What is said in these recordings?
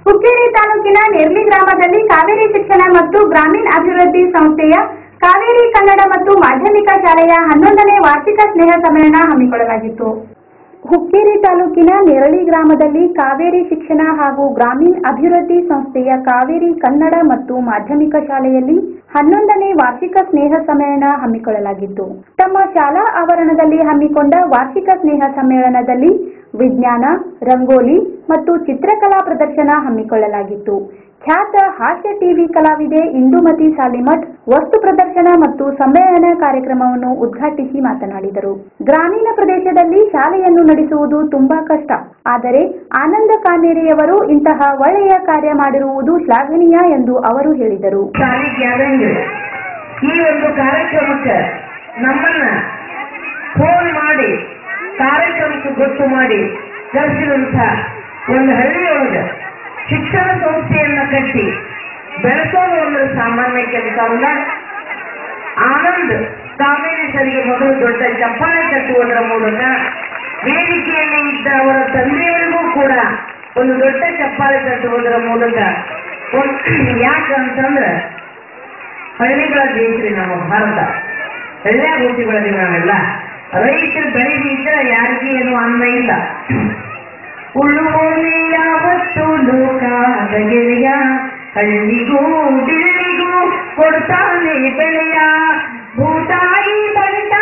ಹುಕ್ಕೇರಿ ತಾಲೂಕಿನ ನೆರ್ಲಿ ಗ್ರಾಮದಲ್ಲಿ ಕಾವೇರಿ ಶಿಕ್ಷಣ ಮತ್ತು ಗ್ರಾಮೀಣ ಅಭಿವೃದ್ಧಿ ಸಂಸ್ಥೆಯ ಕಾವೇರಿ ಕನ್ನಡ ಮತ್ತು ಮಾಧ್ಯಮಿಕ ಶಾಲೆಯ ಹನ್ನೊಂದನೇ ವಾರ್ಷಿಕ ಸ್ನೇಹ ಸಮ್ಮೇಳನ ಹಮ್ಮಿಕೊಳ್ಳಲಾಗಿತ್ತು ಹುಕ್ಕೇರಿ ತಾಲೂಕಿನ ನೆರಳಿ ಗ್ರಾಮದಲ್ಲಿ ಕಾವೇರಿ ಶಿಕ್ಷಣ ಹಾಗೂ ಗ್ರಾಮೀಣ ಅಭಿವೃದ್ಧಿ ಸಂಸ್ಥೆಯ ಕಾವೇರಿ ಕನ್ನಡ ಮತ್ತು ಮಾಧ್ಯಮಿಕ ಶಾಲೆಯಲ್ಲಿ ಹನ್ನೊಂದನೇ ವಾರ್ಷಿಕ ಸ್ನೇಹ ಸಮ್ಮೇಳನ ಹಮ್ಮಿಕೊಳ್ಳಲಾಗಿತ್ತು ತಮ್ಮ ಶಾಲಾ ಆವರಣದಲ್ಲಿ ಹಮ್ಮಿಕೊಂಡ ವಾರ್ಷಿಕ ಸ್ನೇಹ ಸಮ್ಮೇಳನದಲ್ಲಿ ವಿಜ್ಞಾನ ರಂಗೋಲಿ ಮತ್ತು ಚಿತ್ರಕಲಾ ಪ್ರದರ್ಶನ ಹಮ್ಮಿಕೊಳ್ಳಲಾಗಿತ್ತು ಖ್ಯಾತ ಹಾಸ್ಯ ಟಿವಿ ಕಲಾವಿದೆ ಇಂದುಮತಿ ಸಾಲಿಮಠ್ ವಸ್ತು ಪ್ರದರ್ಶನ ಮತ್ತು ಸಮ್ಮೇಳನ ಕಾರ್ಯಕ್ರಮವನ್ನು ಉದ್ಘಾಟಿಸಿ ಮಾತನಾಡಿದರು ಗ್ರಾಮೀಣ ಪ್ರದೇಶದಲ್ಲಿ ಶಾಲೆಯನ್ನು ನಡೆಸುವುದು ತುಂಬಾ ಕಷ್ಟ ಆದರೆ ಆನಂದ ಕಾನೇರಿಯವರು ಇಂತಹ ಒಳ್ಳೆಯ ಕಾರ್ಯ ಮಾಡಿರುವುದು ಶ್ಲಾಘನೀಯ ಎಂದು ಅವರು ಹೇಳಿದರು ಶಾಲೆಗೆ ಆದಂಗೆ ಈ ಒಂದು ಕಾರ್ಯಕ್ರಮಕ್ಕೆ ನಮ್ಮನ್ನ ಫೋನ್ ಮಾಡಿ ಕಾರ್ಯಕ್ರಮಕ್ಕೆ ಗೊತ್ತು ಮಾಡಿ ಕರೆಸಿದಂಥ ಒಂದು ಹಳ್ಳಿಯೊಳಗೆ ಶಿಕ್ಷಣ ಸಂಸ್ಥೆಯನ್ನ ಕಟ್ಟಿ ಬೆಳೆಸೋದು ಒಂದು ಸಾಮಾನ್ಯ ಕೆಲಸ ಅಲ್ಲ ಆನಂದ್ ಕಾವೇರಿ ಸರಿಗೆ ಮೊದಲು ದೊಡ್ಡ ಚಪ್ಪಾಳೆ ಕಟ್ಟುವುದರ ಮೂಲಕ ವೇದಿಕೆಯಲ್ಲಿ ಇದ್ದ ಅವರ ತಂದೆಯವರಿಗೂ ಕೂಡ ಒಂದು ದೊಡ್ಡ ಚಪ್ಪಾಳೆ ಕಟ್ಟುವುದರ ಮೂಲಕ ಒಂದು ಯಾಕಂತಂದ್ರೆ ಹಳ್ಳಿಗಳ ದೇಶ ನಮ್ಮ ಭಾರತ ಹಳ್ಳಿಯಾಗ ಹುಟ್ಟಿ ಬೆಳೆದಿವಿ ನಾವೆಲ್ಲ ರೈತರು ಬೆಳೆದಿದ್ರೆ ಯಾರಿಗೂ ಏನು ಅನ್ನ ಇಲ್ಲ ಉಳುವೋಲಿ ಯಾವತ್ತು ಲೋಕಾದ ಗೆಳೆಯ ಹಳ್ಳಿಗೂ ಬಿಳ್ಳಿಗೂ ಕೊಡ್ತಾನೆ ಬೆಳೆಯ ಭೂತಾಯಿ ಬಂಟ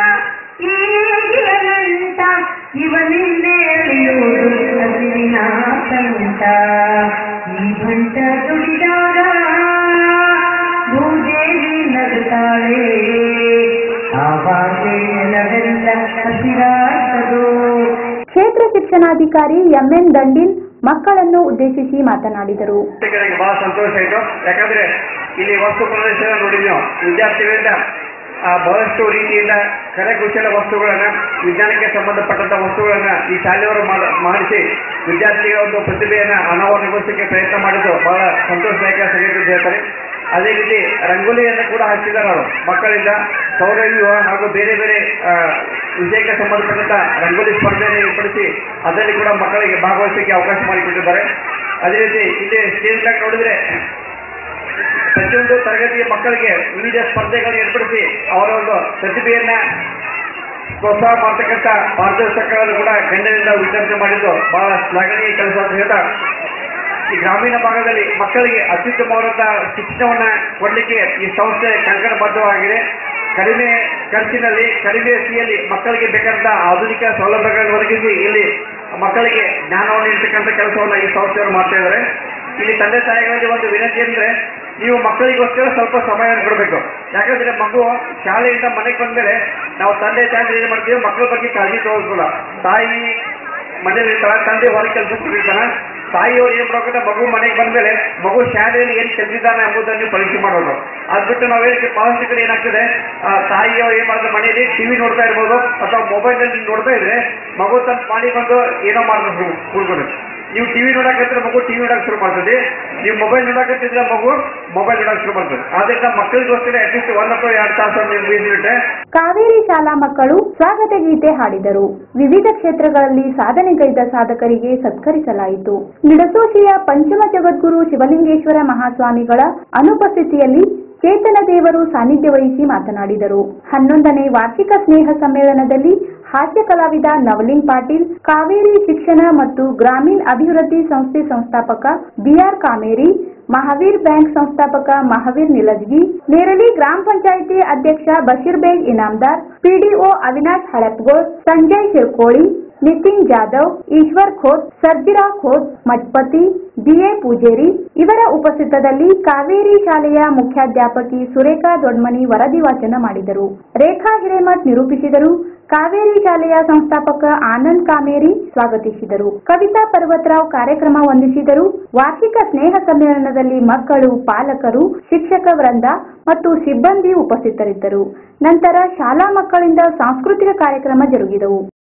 ಈಗಿರಲಂಟ ಇವನಿಂದೇ ಅಳಿಯೋದು ಹಸಿರಿನ ಕಂಟ ಈ ಬಂಟ ದುಡಿದಾಗ ಭೂದೇವಿ ನಗುತ್ತಾಳೆ ಆವಾಗೆ ನೆಲವೆಲ್ಲ ಹಸಿರಾಗ್ತದೋ ಕ್ಷೇತ್ರ ಶಿಕ್ಷಣಾಧಿಕಾರಿ ಎಂಎನ್ ದಂಡಿನ್ ಮಕ್ಕಳನ್ನು ಉದ್ದೇಶಿಸಿ ಮಾತನಾಡಿದರು ಶಿಕ್ಷಕರಿಗೆ ಬಹಳ ಸಂತೋಷ ಆಯಿತು ಯಾಕಂದ್ರೆ ಇಲ್ಲಿ ವಸ್ತು ಪ್ರದರ್ಶನ ನೋಡಿದ್ವಿ ನಾವು ವಿದ್ಯಾರ್ಥಿಗಳಿಂದ ಆ, ಬಹಳಷ್ಟು ರೀತಿಯಿಂದ ಕರಕುಶಲ ವಸ್ತುಗಳನ್ನ ವಿಜ್ಞಾನಕ್ಕೆ ಸಂಬಂಧಪಟ್ಟಂತ ವಸ್ತುಗಳನ್ನ ಈ ಶಾಲೆಯವರು ಮಾಡ- ಮಾಡಿಸಿ ವಿದ್ಯಾರ್ಥಿಗಳ ಒಂದು ಪ್ರತಿಭೆಯನ್ನ ಅನಾವರಣಗೊಳಿಸಲಿಕ್ಕೆ ಪ್ರಯತ್ನ ಮಾಡಿದ್ದು ಬಹಳ ಸಂತೋಷದಾಯಕ ಸಂಗತಿ ಅಂತ ಹೇಳ್ತಾರೆ ಅದೇ ರೀತಿ ರಂಗೋಲಿಯನ್ನು ಕೂಡ ಹಾಕಿದ್ದಾರೆ ಅವರು ಮಕ್ಕಳಿಂದ ಸೌರವ್ಯೂಹ ಹಾಗೂ ಬೇರೆ ಬೇರೆ ಆ, ವಿಷಯಕ್ಕೆ ಸಂಬಂಧಪಟ್ಟಂತ ರಂಗೋಲಿ ಸ್ಪರ್ಧೆಯನ್ನು ಏರ್ಪಡಿಸಿ ಅದರಲ್ಲಿ ಕೂಡ ಮಕ್ಕಳಿಗೆ ಭಾಗವಹಿಸಲಿಕ್ಕೆ ಅವಕಾಶ ಮಾಡಿಕೊಟ್ಟಿದ್ದಾರೆ ಅದೇ ರೀತಿ ಇಲ್ಲಿ ಸ್ಟೇಜ್ ಬ್ಯಾಂಕ್ ನೋಡಿದ್ರೆ ಪ್ರತಿಯೊಂದು ತರಗತಿಯ ಮಕ್ಕಳಿಗೆ ವಿವಿಧ ಸ್ಪರ್ಧೆಗಳನ್ನು ಏರ್ಪಡಿಸಿ ಅವರ ಒಂದು ಪ್ರತಿಭೆಯನ್ನ ಪ್ರೋತ್ಸಾಹ ಮಾಡ್ತಕ್ಕಂಥ ಮಾರ್ಗದರ್ಶಕಗಳನ್ನು ಕೂಡ ಗಣ್ಯರಿಂದ ವಿತರಣೆ ಮಾಡಿದ್ದು ಬಹಳ ಶ್ಲಾಘನೀಯ ಕೆಲಸ ಅಂತ ಹೇಳ್ತಾ ಈ ಗ್ರಾಮೀಣ ಭಾಗದಲ್ಲಿ ಮಕ್ಕಳಿಗೆ ಅತ್ಯುತ್ತಮವಾದಂತಹ ಶಿಕ್ಷಣವನ್ನ ಕೊಡಲಿಕ್ಕೆ ಈ ಸಂಸ್ಥೆ ಕಂಕಣಬದ್ಧವಾಗಿದೆ ಕಡಿಮೆ ಖರ್ಚಿನಲ್ಲಿ ಕಡಿಮೆ ಫೀಯಲ್ಲಿ ಮಕ್ಕಳಿಗೆ ಬೇಕಾದಂತಹ ಆಧುನಿಕ ಸೌಲಭ್ಯಗಳನ್ನು ಒದಗಿಸಿ ಇಲ್ಲಿ ಮಕ್ಕಳಿಗೆ ಜ್ಞಾನವನ್ನು ನೀಡ್ತಕ್ಕಂಥ ಕೆಲಸವನ್ನು ಈ ಸಂಸ್ಥೆಯವರು ಮಾಡ್ತಾ ಇದ್ದಾರೆ ಇಲ್ಲಿ ತಂದೆ ತಾಯಿಗಳಿಗೆ ಒಂದು ವಿನಂತಿ ಅಂದ್ರೆ ನೀವು ಮಕ್ಕಳಿಗೋಸ್ಕರ ಸ್ವಲ್ಪ ಸಮಯ ಕೊಡಬೇಕು ಯಾಕಂದ್ರೆ ಮಗು ಶಾಲೆಯಿಂದ ಮನೆಗೆ ಬಂದ್ಮೇಲೆ ನಾವು ತಂದೆ ತಾಯಿ ಏನ್ ಮಾಡ್ತೀವಿ ಮಕ್ಕಳ ಬಗ್ಗೆ ಕಾಳಜಿ ತಗೋದಿಲ್ಲ ತಾಯಿ ಮನೇಲಿ ಇರ್ತಾಳ ತಂದೆ ಹೊರಗೆ ಕೆಲಸಕ್ಕೆ ಹೋಗಿರ್ತಾನ ತಾಯಿಯವರು ಏನ್ ಮಾಡ್ಬೇಕಂದ್ರೆ ಮಗು ಮನೆಗೆ ಬಂದ್ಮೇಲೆ ಮಗು ಶಾಲೆಯಲ್ಲಿ ಏನ್ ಕಲಿತಿದ್ದಾನೆ ಎಂಬುದನ್ನು ಪರೀಕ್ಷೆ ಮಾಡೋದು ಅದ್ ಬಿಟ್ಟು ನಾವು ಹೇಳಿಕೆ ಬಹಳಷ್ಟು ಕಡೆ ಏನಾಗ್ತದೆ ಆ, ತಾಯಿಯವರು ಏನ್ ಮಾಡ್ತಾರೆ ಮನೆಯಲ್ಲಿ ಟಿವಿ ನೋಡ್ತಾ ಇರ್ಬೋದು ಅಥವಾ ಮೊಬೈಲ್ ನಲ್ಲಿ ನೋಡ್ತಾ ಇದ್ರೆ ಮಗು ತನ್ನ ಪಾಣಿ ಬಂದು ಏನೋ ಮಾಡ್ತಾರೆ ಕೂಡ್ಕೊಂಡು ನೀವು ಟಿವಿ ನೋಡಕತ್ತಿದ್ರೆ ಮಗು ಟಿವಿ ನೋಡಕ್ ಶುರು ಮಾಡ್ತದೆ ನೀವು ಮೊಬೈಲ್ ನೋಡಕತ್ತಿದ್ರೆ ಮಗು ಮೊಬೈಲ್ ನೋಡಕ್ ಶುರು ಮಾಡ್ತದೆ ಆದ್ರಿಂದ ಮಕ್ಕಳಿಗೋಸ್ಕರ ಅಟ್ಲೀಸ್ಟ್ ಒಂದ್ ಅಥವಾ ಎರಡು ತಾಸು ನೀವು ಮೀಸಲಿಟ್ಟೆ ಕಾವೇರಿ ಶಾಲಾ ಮಕ್ಕಳು ಸ್ವಾಗತ ಗೀತೆ ಹಾಡಿದರು ವಿವಿಧ ಕ್ಷೇತ್ರಗಳಲ್ಲಿ ಸಾಧನೆಗೈದ ಸಾಧಕರಿಗೆ ಸತ್ಕರಿಸಲಾಯಿತು ನಿಡಸೋಶಿಯ ಪಂಚಮ ಜಗದ್ಗುರು ಶಿವಲಿಂಗೇಶ್ವರ ಮಹಾಸ್ವಾಮಿಗಳ ಅನುಪಸ್ಥಿತಿಯಲ್ಲಿ ಚೇತನ ದೇವರು ಸಾನ್ನಿಧ್ಯ ವಹಿಸಿ ಮಾತನಾಡಿದರು ಹನ್ನೊಂದನೇ ವಾರ್ಷಿಕ ಸ್ನೇಹ ಸಮ್ಮೇಳನದಲ್ಲಿ ಹಾಸ್ಯ ಕಲಾವಿದ ನವಲಿನ್ ಪಾಟೀಲ್ ಕಾವೇರಿ ಶಿಕ್ಷಣ ಮತ್ತು ಗ್ರಾಮೀಣ ಅಭಿವೃದ್ಧಿ ಸಂಸ್ಥೆ ಸಂಸ್ಥಾಪಕ ಬಿಆರ್ ಕಾಮೇರಿ ಮಹಾವೀರ್ ಬ್ಯಾಂಕ್ ಸಂಸ್ಥಾಪಕ ಮಹಾವೀರ್ ನಿಲಜ್ಗಿ ನೇರಳಿ ಗ್ರಾಮ ಪಂಚಾಯಿತಿ ಅಧ್ಯಕ್ಷ ಬಶೀರ್ ಬೇಗ್ ಇನಾಮ್ದಾರ್ ಪಿಡಿಒ ಅವಿನಾಶ್ ಹಳಪ್ಗೋಳ್ ಸಂಜಯ್ ಶಿರ್ಕೋಳಿ ನಿತಿನ್ ಜಾಧವ್ ಈಶ್ವರ್ ಖೋತ್ ಸರ್ಜಿರಾವ್ ಖೋತ್ ಮಠಪತಿ ಬಿಎ ಪೂಜೇರಿ ಇವರ ಉಪಸ್ಥಿತದಲ್ಲಿ ಕಾವೇರಿ ಶಾಲೆಯ ಮುಖ್ಯಾಧ್ಯಾಪಕಿ ಸುರೇಖಾ ದೊಡ್ಮನಿ ವರದಿ ವಾಚನ ಮಾಡಿದರು ರೇಖಾ ಹಿರೇಮಠ್ ನಿರೂಪಿಸಿದರು ಕಾವೇರಿ ಶಾಲೆಯ ಸಂಸ್ಥಾಪಕ ಆನಂದ್ ಕಾಮೇರಿ ಸ್ವಾಗತಿಸಿದರು ಕವಿತಾ ಪರ್ವತರಾವ್ ಕಾರ್ಯಕ್ರಮ ವಂದಿಸಿದರು ವಾರ್ಷಿಕ ಸ್ನೇಹ ಸಮ್ಮೇಳನದಲ್ಲಿ ಮಕ್ಕಳು ಪಾಲಕರು ಶಿಕ್ಷಕ ವೃಂದ ಮತ್ತು ಸಿಬ್ಬಂದಿ ಉಪಸ್ಥಿತರಿದ್ದರು ನಂತರ ಶಾಲಾ ಮಕ್ಕಳಿಂದ ಸಾಂಸ್ಕೃತಿಕ ಕಾರ್ಯಕ್ರಮ ಜರುಗಿದವು